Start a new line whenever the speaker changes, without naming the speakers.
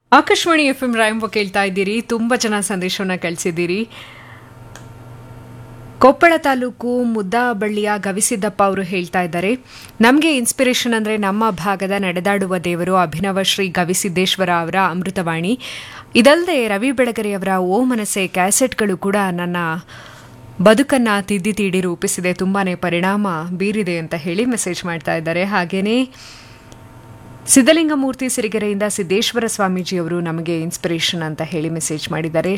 Akashvani F M ರಾಯಂಬ ಕೇಳ್ತಾ ಇದ್ದೀರಿ ತುಂಬ ಜನ ಸಂದೇಶವನ್ನ ಕಳಿಸಿದ್ದೀರಿ ಕೊಪ್ಪಳ ತಾಲೂಕು ಮುದ್ದಾಬಳ್ಳಿಯ ಗವಿಸಿದ್ದಪ್ಪ ಅವರು ಹೇಳ್ತಾ ಇದ್ದಾರೆ ನಮಗೆ ಇನ್ಸ್ಪಿರೇಷನ್ ಅಂದರೆ ನಮ್ಮ ಭಾಗದ ನಡೆದಾಡುವ ದೇವರು ಅಭಿನವ ಶ್ರೀ ಗವಿಸಿದ್ದೇಶ್ವರ ಅವರ ಅಮೃತವಾಣಿ ಇದಲ್ಲದೆ ರವಿ ಬೆಳಗೆರೆ ಅವರ ಓ ಮನಸ್ಸೆ ಕ್ಯಾಸೆಟ್ಗಳು ಕೂಡ ನನ್ನ ಬದುಕನ್ನು ತಿದ್ದಿ ತೀಡಿ ರೂಪಿಸಿದೆ ತುಂಬಾ ಪರಿಣಾಮ ಬೀರಿದೆ ಅಂತ ಹೇಳಿ ಮೆಸೇಜ್ ಮಾಡ್ತಾ ಇದ್ದಾರೆ ಹಾಗೆಯೇ ಸಿದ್ದಲಿಂಗಮೂರ್ತಿ ಸಿರಿಗೆರೆಯಿಂದ ಸಿದ್ದೇಶ್ವರ ಸ್ವಾಮೀಜಿ ಅವರು ನಮಗೆ ಇನ್ಸ್ಪಿರೇಷನ್ ಅಂತ ಹೇಳಿ ಮೆಸೇಜ್ ಮಾಡಿದ್ದಾರೆ